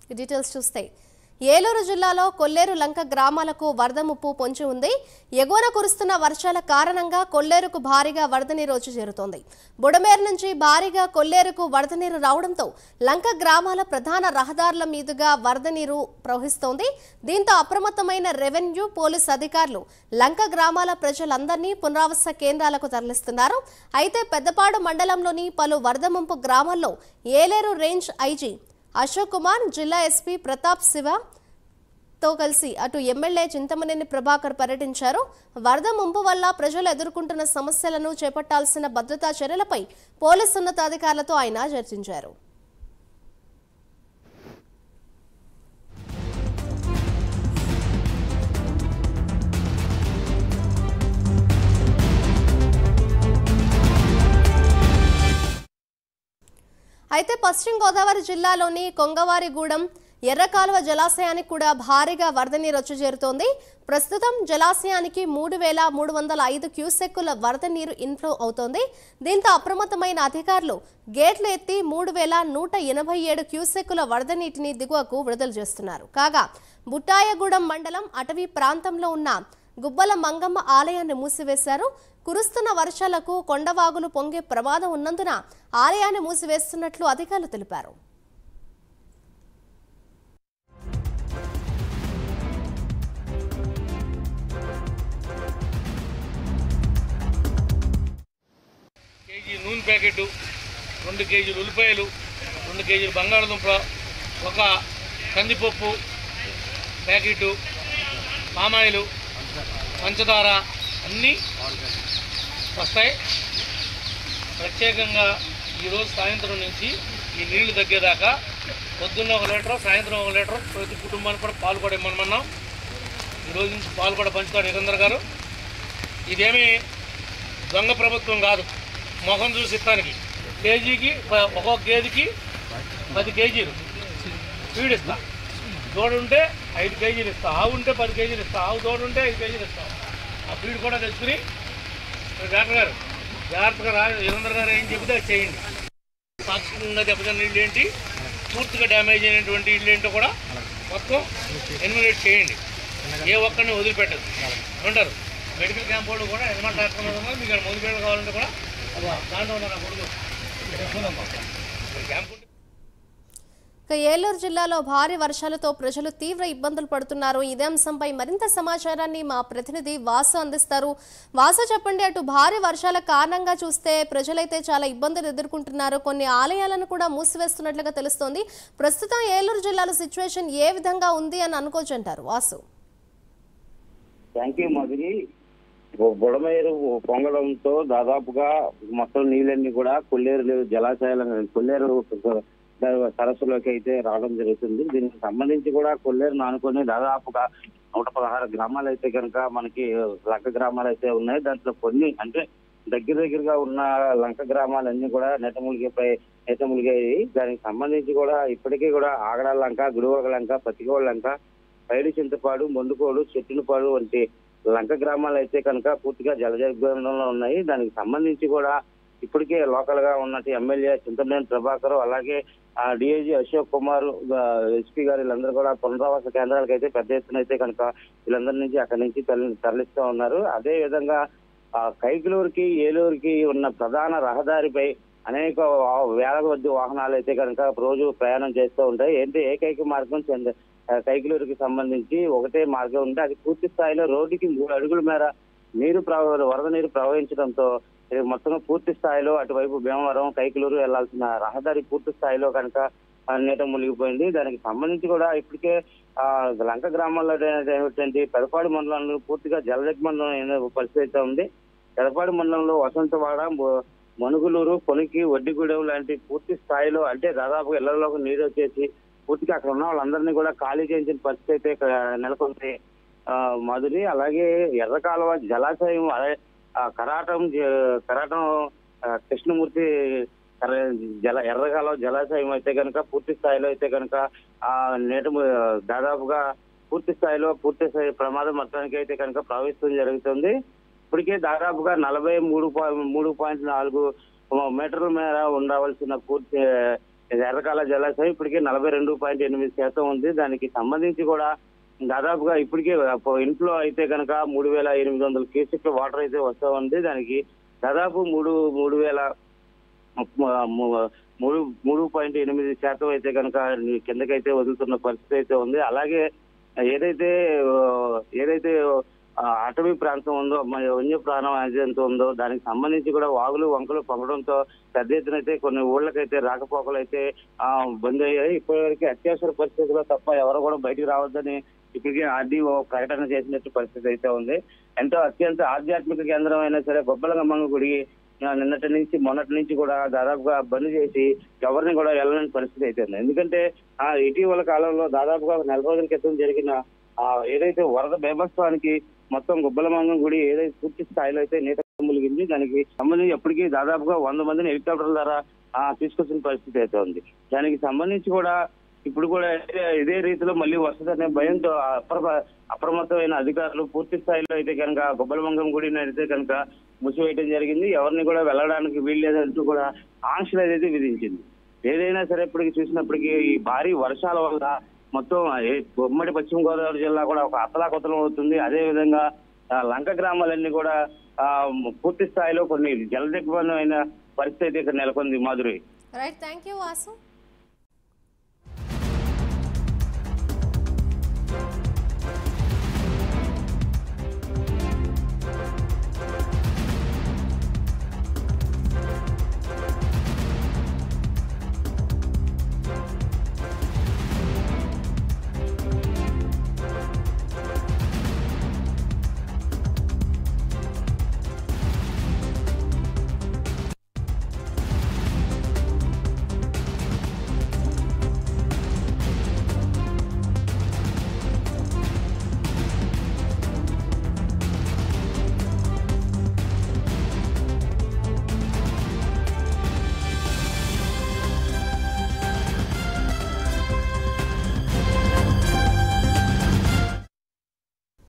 details చూస్తే ఏలూరు జిల్లాలో కొల్లేరు లంక గ్రామాలకు వరద ముప్పు పొంచి ఉంది ఎగువన కురుస్తున్న వర్షాల కారణంగా కొల్లేరుకు భారీగా వరద నీరు వచ్చి చేరుతోంది బుడమేరు నుంచి భారీగా కొల్లేరుకు వరద నీరు రావడంతో లంక గ్రామాల ప్రధాన రహదారుల మీదుగా వరద నీరు ప్రవహిస్తోంది దీంతో అప్రమత్తమైన రెవెన్యూ పోలీస్ అధికారులు లంక గ్రామాల ప్రజలందరినీ పునరావాస కేంద్రాలకు తరలిస్తున్నారు అయితే పెద్దపాడు మండలంలోని పలు వరద ముంపు గ్రామాల్లో ఏలేరు రేంజ్ ఐజీ అశోక్ కుమార్ జిల్లా ఎస్పీ ప్రతాప్ శివ తో కలిసి అటు ఎమ్మెల్యే చింతమనేని ప్రభాకర్ పర్యటించారు వరద ముంపు వల్ల ప్రజలు ఎదుర్కొంటున్న సమస్యలను చేపట్టాల్సిన భద్రతా చర్యలపై పోలీసు ఉన్నతాధికారులతో ఆయన చర్చించారు అయితే పశ్చిమ గోదావరి జిల్లాలోని కొంగవారిగూడెం ఎర్రకాలువ జలాశయానికి కూడా భారీగా వరద నీరు వచ్చి చేరుతోంది ప్రస్తుతం జలాశయానికి మూడు వేల మూడు వందల ఐదు క్యూసెక్కుల వరద నీరు ఇన్ఫ్లో అవుతోంది దీంతో అప్రమత్తమైన అధికారులు గేట్లు ఎత్తి మూడు వేల నూట ఎనభై ఏడు క్యూసెక్కుల వరద నీటిని దిగువకు విడుదల చేస్తున్నారు కాగా బుట్టాయగూడెం మండలం అటవీ ప్రాంతంలో ఉన్న గుబ్బల మంగమ్మ ఆలయాన్ని మూసివేశారు కురుస్తున్న వర్షాలకు కొండవాగులు పొంగే ప్రమాదం ఉన్నందున ఆలయాన్ని మూసివేస్తున్నట్లు అధికారులు తెలిపారు కేజీ నూనె ప్యాకెట్ రెండు కేజీలు ఉల్లిపాయలు రెండు కేజీలు బంగాళదుంప ఒక కందిపప్పు ప్యాకెట్ పామాయిలు పంచదార అన్నీ వస్తాయి ప్రత్యేకంగా ఈరోజు సాయంత్రం నుంచి ఈ నీళ్లు తగ్గేదాకా పొద్దున్న ఒక లీటర్ సాయంత్రం ఒక లీటర్ ప్రతి కుటుంబానికి కూడా పాలు కూడా ఇమ్మన్నాం ఈరోజు నుంచి పాలు కూడా పంచుతాడు నిరందర్ గారు ఇదేమీ దొంగ ప్రభుత్వం కాదు మొహం చూసి ఇస్తానికి కేజీకి ప- ఒక్కొక్క గేదెకి పది కేజీలు ఫీడ్ ఇస్తా దూడ ఉంటే ఐదు కేజీలు ఇస్తా ఆవు ఉంటే పది కేజీలు ఇస్తా ఆవు దూడ ఉంటే ఐదు కేజీలు ఇస్తా ఆ ఫీడ్ కూడా తెచ్చుకుని మరి డాక్టర్ గారు జాగ్రత్తగా రా వీరందర్ గారు ఏం చెబితే అది చేయండి పాక్షికంగా దెబ్బతిన్న ఇల్లు ఏంటి పూర్తిగా డ్యామేజ్ అయినటువంటి ఇల్లు ఏంటో కూడా మొత్తం ఎన్మినేట్ చేయండి ఏ ఒక్కరిని వదిలిపెట్టదు ఉంటారు మెడికల్ క్యాంప్ వాళ్ళు కూడా ఎన్మంట డాక్టర్ మీకు ముందు పేరు కావాలంటే కూడా దాంట్లో ఉన్నారు కొడుకు క్యాంప్ ఉంటే ఇక ఏలూరు జిల్లాలో భారీ వర్షాలతో ప్రజలు తీవ్ర ఇబ్బందులు పడుతున్నారు ఇదే అంశంపై మరింత సమాచారాన్ని మా ప్రతినిధి వాసు అందిస్తారు వాసు చెప్పండి అటు భారీ వర్షాల కారణంగా చూస్తే ప్రజలైతే చాలా ఇబ్బందులు ఎదుర్కొంటున్నారు కొన్ని ఆలయాలను కూడా మూసివేస్తున్నట్లుగా తెలుస్తోంది ప్రస్తుతం ఏలూరు జిల్లాలో సిచ్యువేషన్ ఏ విధంగా ఉంది అని అనుకోవచ్చు అంటారు వాసు థ్యాంక్ యూ మధురి బుడమేరు పొంగడంతో దాదాపుగా మొత్తం నీళ్ళన్నీ కూడా కొల్లేరు జలాశయాల కొల్లేరు సరస్సులోకి అయితే రావడం జరుగుతుంది దీనికి సంబంధించి కూడా కొల్లేరు ఆనుకొని దాదాపుగా నూట పదహారు గ్రామాలు అయితే కనుక మనకి లంక గ్రామాలు అయితే ఉన్నాయి దాంట్లో కొన్ని అంటే దగ్గర దగ్గరగా ఉన్న లంక గ్రామాలన్నీ కూడా నెటములిగిపై నెటములిగాయి దానికి సంబంధించి కూడా ఇప్పటికీ కూడా ఆగడ లంక గుడివగ లంక పతికోడ లంక పైడి చింతపాడు మొండుకోడు చెట్టునిపాడు వంటి లంక గ్రామాలు అయితే కనుక పూర్తిగా జలజగ్రంలో ఉన్నాయి దానికి సంబంధించి కూడా ఇప్పటికే లోకల్ గా ఉన్నట్టు ఎమ్మెల్యే చింతమనేని ప్రభాకర్ అలాగే డిఐజీ అశోక్ కుమార్ ఎస్పీ గారు వీళ్ళందరూ కూడా పునరావాస కేంద్రాలకు అయితే పెద్ద ఎత్తున అయితే కనుక వీళ్ళందరి నుంచి అక్కడి నుంచి తరలి- తరలిస్తూ ఉన్నారు అదే విధంగా ఆ, కైకలూరుకి ఏలూరుకి ఉన్న ప్రధాన రహదారిపై అనేక వా- వేల కొద్ది వాహనాలు అయితే కనుక రోజు ప్రయాణం చేస్తూ ఉంటాయి ఏంటి ఏకైక మార్గం చంద ఆ, కైకలూరుకి సంబంధించి ఒకటే మార్గం ఉంది అది పూర్తి స్థాయిలో రోడ్డుకి మూడు అడుగుల మేర నీరు ప్రవ వరద నీరు ప్రవహించడంతో ఇది మొత్తం పూర్తి స్థాయిలో అటువైపు భీమవరం కైకలూరు వెళ్లాల్సిన రహదారి పూర్తి స్థాయిలో కనుక ఆ, నీట మునిగిపోయింది దానికి సంబంధించి కూడా ఇప్పటికే ఆ లంక గ్రామాల్లో ఏమిటంటే పెదపాడు మండలంలో పూర్తిగా జలదిగ్బంధం అయిన పరిస్థితి అయితే ఉంది పెదపాడు మండలంలో వసంతవాడ బొ- మనుగులూరు కొనికి వడ్డిగూడెం లాంటి పూర్తి స్థాయిలో అంటే దాదాపు ఇళ్లలోకి నీరు వచ్చేసి పూర్తిగా అక్కడ ఉన్న వాళ్ళందరినీ కూడా ఖాళీ చేయించిన పరిస్థితి అయితే ఇక్కడ నెలకొంది ఆ, మధురి అలాగే ఎర్రకాలువ జలాశయం అదే ఆ, కరాటం జ- కరాటం ఆ, కృష్ణమూర్తి కర- జల ఎర్రకాలువ జలాశయం అయితే కనుక పూర్తి స్థాయిలో అయితే కనుక ఆ నేట దాదాపుగా పూర్తి స్థాయిలో పూర్తి స్థాయి ప్రమాదం మొత్తానికి అయితే కనుక ప్రవహిస్తూ జరుగుతుంది ఇప్పటికే దాదాపుగా నలభై మూడు పాయింట్ మూడు పాయింట్ నాలుగు మీటర్ల మేర ఉండవలసిన పూర్తి ఎర్రకాల జలాశయం ఇప్పటికే నలభై రెండు పాయింట్ ఎనిమిది శాతం ఉంది దానికి సంబంధించి కూడా దాదాపుగా ఇప్పటికే ప- ఇంట్లో అయితే కనుక మూడు వేల ఎనిమిది వందల క్యూసెక్ల వాటర్ అయితే వస్తా ఉంది దానికి దాదాపు మూడు మూడు వేల ము- ము- మూడు మూడు పాయింట్ ఎనిమిది శాతం అయితే కనుక కిందకైతే వదులుతున్న పరిస్థితి అయితే ఉంది అలాగే ఏదైతే ఆ, ఏదైతే ఆ, అటవీ ప్రాంతం ఉందో మన వన్య ప్రాణం ఎంత ఉందో దానికి సంబంధించి కూడా వాగులు వంకలు పొంగడంతో పెద్ద ఎత్తున అయితే కొన్ని ఊళ్ళకైతే రాకపోకలు అయితే ఆ, బంద్ అయ్యాయి ఇప్పటివరకు అత్యవసర పరిస్థితుల్లో తప్ప ఎవరు కూడా బయటికి రావద్దని ఇప్పటికే ఆర్డీఓ ప్రకటన చేసినట్టు పరిస్థితి అయితే ఉంది ఎంతో అత్యంత ఆధ్యాత్మిక కేంద్రం అయినా సరే గొప్పలగమ్మ గుడి ఆ, నిన్నటి నుంచి మొన్నటి నుంచి కూడా దాదాపుగా బంద్ చేసి ఎవరిని కూడా వెళ్ళలేని పరిస్థితి అయితే ఉంది ఎందుకంటే ఆ ఇటీవల కాలంలో దాదాపుగా ఒక నెల రోజుల క్రితం జరిగిన ఆ ఏదైతే వరద బేభత్వానికి మొత్తం గుబ్బలమంగం గుడి ఏదైతే పూర్తి స్థాయిలో అయితే నీట మునిగింది దానికి సంబంధించి ఎప్పటికీ దాదాపుగా వంద మందిని హెలికాప్టర్ల ద్వారా ఆ తీసుకొచ్చిన పరిస్థితి అయితే ఉంది దానికి సంబంధించి కూడా ఇప్పుడు కూడా ఇదే- ఇదే రీతిలో మళ్ళీ వస్తుందనే భయంతో అప్ర అప్రమత్తమైన అధికారులు పూర్తి స్థాయిలో అయితే కనుక గుబ్బలమంగం గుడిని అయితే కనుక మూసివేయడం జరిగింది ఎవరిని కూడా వెళ్ళడానికి వీల్లేదంటూ కూడా ఆంక్షలు అయితే విధించింది ఏదైనా సరే ఇప్పటికి చూసినప్పటికీ ఈ భారీ వర్షాల వల్ల మొత్తం ఏ- ఉమ్మడి పశ్చిమ గోదావరి జిల్లా కూడా ఒక అతలాకుతలం అవుతుంది అదే విధంగా ఆ, లంక గ్రామాలన్నీ కూడా ఆ పూర్తి స్థాయిలో కొన్ని జలదిగ్బంధమైన పరిస్థితి అయితే ఇక్కడ నెలకొంది Madhuri right thank you Vasu